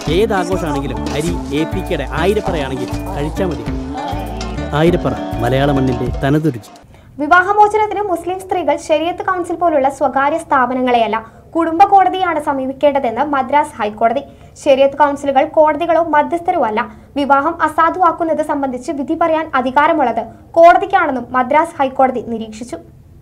ഏത് ആഘോഷമാണെങ്കിലും അരി A P കെയുടെ ആയിരപ്പറയാണെങ്കിൽ കഴിച്ചാൽ മതി ആയിരപ്പറ മലയാള മണ്ണിൻ്റെ തനതുരുചി വിവാഹമോചനത്തിന് മുസ്ലിം സ്ത്രീകൾ ശരിയത്ത് കൗൺസിൽ പോലുള്ള സ്വകാര്യ സ്ഥാപനങ്ങളെയല്ല കുടുംബ കോടതിയാണ് സമീപിക്കേണ്ടതെന്ന് മദ്രാസ് ഹൈക്കോടതി ശരിയത്ത് കൗൺസിലുകൾ കോടതികളോ മധ്യസ്ഥരോ അല്ല വിവാഹം അസാധുവാക്കുന്നത് സംബന്ധിച്ച് വിധി പറയാൻ അധികാരമുള്ളത് കോടതിക്കാണെന്നും മദ്രാസ് ഹൈക്കോടതി നിരീക്ഷിച്ചു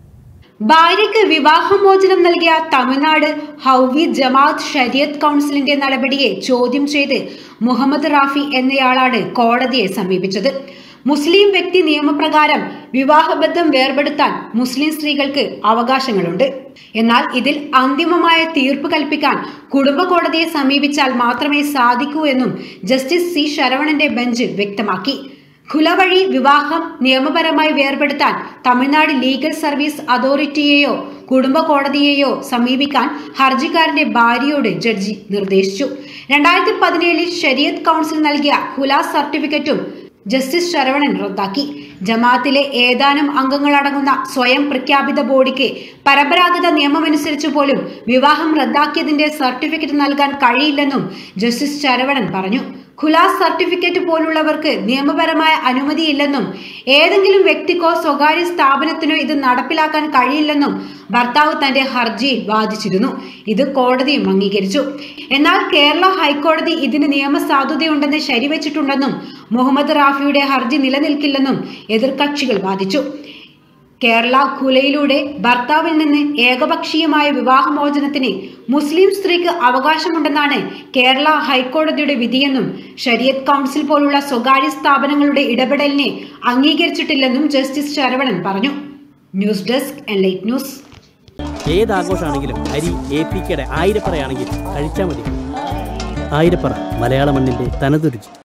ഭാര്യയ്ക്ക് വിവാഹമോചനം നൽകിയ തമിഴ്നാട് ഹൗവി ജമാഅത്ത് ഷരിയത്ത് കൗൺസിലിന്റെ നടപടിയെ ചോദ്യം ചെയ്ത് മുഹമ്മദ് റാഫി എന്നയാളാണ് കോടതിയെ സമീപിച്ചത് മുസ്ലിം വ്യക്തി നിയമപ്രകാരം വിവാഹബന്ധം വേർപെടുത്താൻ മുസ്ലിം സ്ത്രീകൾക്ക് അവകാശങ്ങളുണ്ട് എന്നാൽ ഇതിൽ അന്തിമമായ തീർപ്പ് കൽപ്പിക്കാൻ കുടുംബ കോടതിയെ സമീപിച്ചാൽ മാത്രമേ സാധിക്കൂ എന്നും ജസ്റ്റിസ് സി ശരവണന്റെ ബെഞ്ച് വ്യക്തമാക്കി ഖുല വഴി വിവാഹം നിയമപരമായി വേർപെടുത്താൻ തമിഴ്നാട് ലീഗൽ സർവീസ് അതോറിറ്റിയെയോ കുടുംബ കോടതിയെയോ സമീപിക്കാൻ ഹർജിക്കാരന്റെ ഭാര്യയോട് ജഡ്ജി നിർദ്ദേശിച്ചു രണ്ടായിരത്തി പതിനേഴിൽ ഷരിയത്ത് കൗൺസിൽ നൽകിയ ഖുല സർട്ടിഫിക്കറ്റും ജസ്റ്റിസ് ശരവണൻ റദ്ദാക്കി ജമാഅത്തിലെ ഏതാനും അംഗങ്ങളടങ്ങുന്ന സ്വയം പ്രഖ്യാപിത ബോഡിക്ക് പരമ്പരാഗത നിയമമനുസരിച്ച് പോലും വിവാഹം റദ്ദാക്കിയതിന്റെ സർട്ടിഫിക്കറ്റ് നൽകാൻ കഴിയില്ലെന്നും ജസ്റ്റിസ് ശരവണൻ പറഞ്ഞു ഖുലാസ് സർട്ടിഫിക്കറ്റ് പോലുള്ളവർക്ക് നിയമപരമായ അനുമതിയില്ലെന്നും ഏതെങ്കിലും വ്യക്തിക്കോ സ്വകാര്യ സ്ഥാപനത്തിനോ ഇത് നടപ്പിലാക്കാൻ കഴിയില്ലെന്നും ഭർത്താവ് തന്റെ ഹർജിയിൽ വാദിച്ചിരുന്നു ഇത് കോടതിയും അംഗീകരിച്ചു എന്നാൽ കേരള ഹൈക്കോടതി ഇതിന് നിയമസാധുതയുണ്ടെന്ന് ശരിവച്ചിട്ടുണ്ടെന്നും മുഹമ്മദ് റാഫിയുടെ ഹർജി നിലനിൽക്കില്ലെന്നും എതിർകക്ഷികൾ വാദിച്ചു കേരള ഖുലയിലൂടെ ഭർത്താവിൽ നിന്ന് ഏകപക്ഷീയമായ വിവാഹമോചനത്തിന് മുസ്ലിം സ്ത്രീക്ക് അവകാശമുണ്ടെന്നാണ് കേരള ഹൈക്കോടതിയുടെ വിധിയെന്നും ഷരിയത്ത് കൗൺസിൽ പോലുള്ള സ്വകാര്യ സ്ഥാപനങ്ങളുടെ ഇടപെടലിനെ അംഗീകരിച്ചിട്ടില്ലെന്നും ജസ്റ്റിസ് ശരവണൻ പറഞ്ഞു ന്യൂസ് ഡെസ്ക് എൻലൈറ്റ് ന്യൂസ് ഏത് ആഘോഷമാണെങ്കിലും അരി എ പി കെയുടെ ആയിരപ്പറയാണെങ്കിൽ കഴിച്ചാൽ മതി ആയിരപ്പറ മലയാള മണ്ണിൻ്റെ തനതുരുചി